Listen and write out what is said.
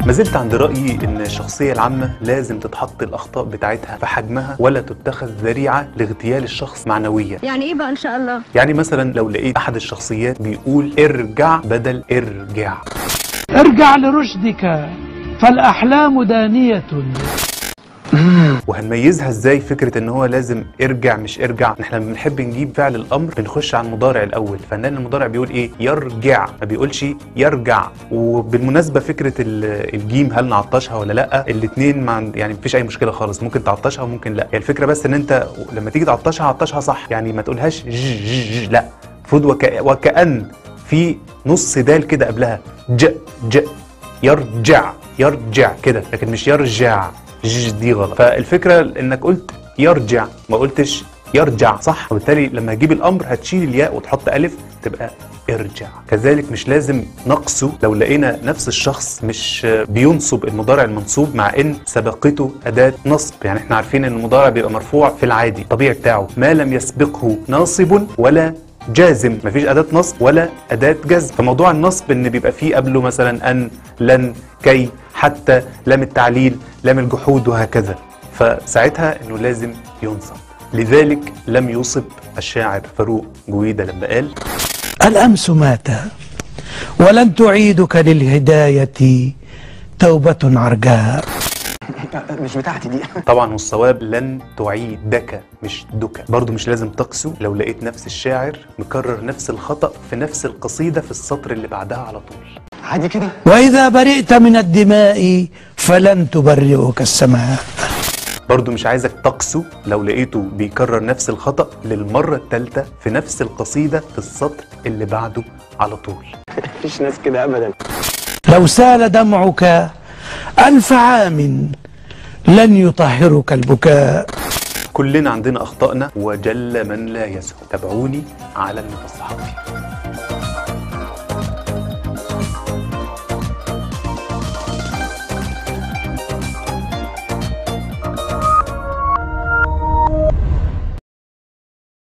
ما زلت عند رأيي إن الشخصية العامة لازم تتحط الأخطاء بتاعتها في حجمها ولا تتخذ ذريعة لاغتيال الشخص معنويا يعني ايه بقى ان شاء الله يعني مثلا لو لقيت أحد الشخصيات بيقول ارجع بدل ارجع ارجع لرشدك فالأحلام دانية وهنميزها ازاي فكره ان هو لازم ارجع مش ارجع احنا لما بنحب نجيب فعل الامر بنخش على المضارع الاول فنان المضارع بيقول ايه يرجع ما بيقولش يرجع وبالمناسبه فكره ال- الجيم هل نعطشها ولا لا الاثنين ما عند- يعني مفيش اي مشكله خالص ممكن تعطشها وممكن لا هي الفكره بس ان انت لما تيجي تعطشها عطشها صح يعني ما تقولهاش ج ج ج لا المفروض وك... وكأن في نص دال كده قبلها ج ج يرجع يرجع كده لكن مش يرجع ج دي غلط فالفكره انك قلت يرجع ما قلتش يرجع صح وبالتالي لما تجيب الامر هتشيل الياء وتحط الف تبقى ارجع كذلك مش لازم نقصه لو لقينا نفس الشخص مش بينصب المضارع المنصوب مع ان سبقته اداه نصب يعني احنا عارفين ان المضارع بيبقى مرفوع في العادي الطبيعي بتاعه ما لم يسبقه ناصب ولا جازم مفيش أداة نصب ولا أداة جزم فموضوع النصب إن بيبقى فيه قبله مثلا أن لن كي حتى لام التعليل لام الجحود وهكذا فساعتها إنه لازم ينصب لذلك لم يصب الشاعر فاروق جويدة لما قال الأمس مات ولن تعيدك للهداية توبة عرجاء مش بتاعتي دي طبعا والصواب لن تعيدك مش دك برضو مش لازم تقسو لو لقيت نفس الشاعر مكرر نفس الخطأ في نفس القصيدة في السطر اللي بعدها على طول عادي كده وإذا برئت من الدماء فلن تبرئك السماء برضو مش عايزك تقسو لو لقيته بيكرر نفس الخطأ للمرة الثالثة في نفس القصيدة في السطر اللي بعده على طول مفيش ناس كده ابدا لو سال دمعك ألف عام لن يطهرك البكاء كلنا عندنا أخطائنا وجل من لا يسهو تابعوني على النفس الصحفي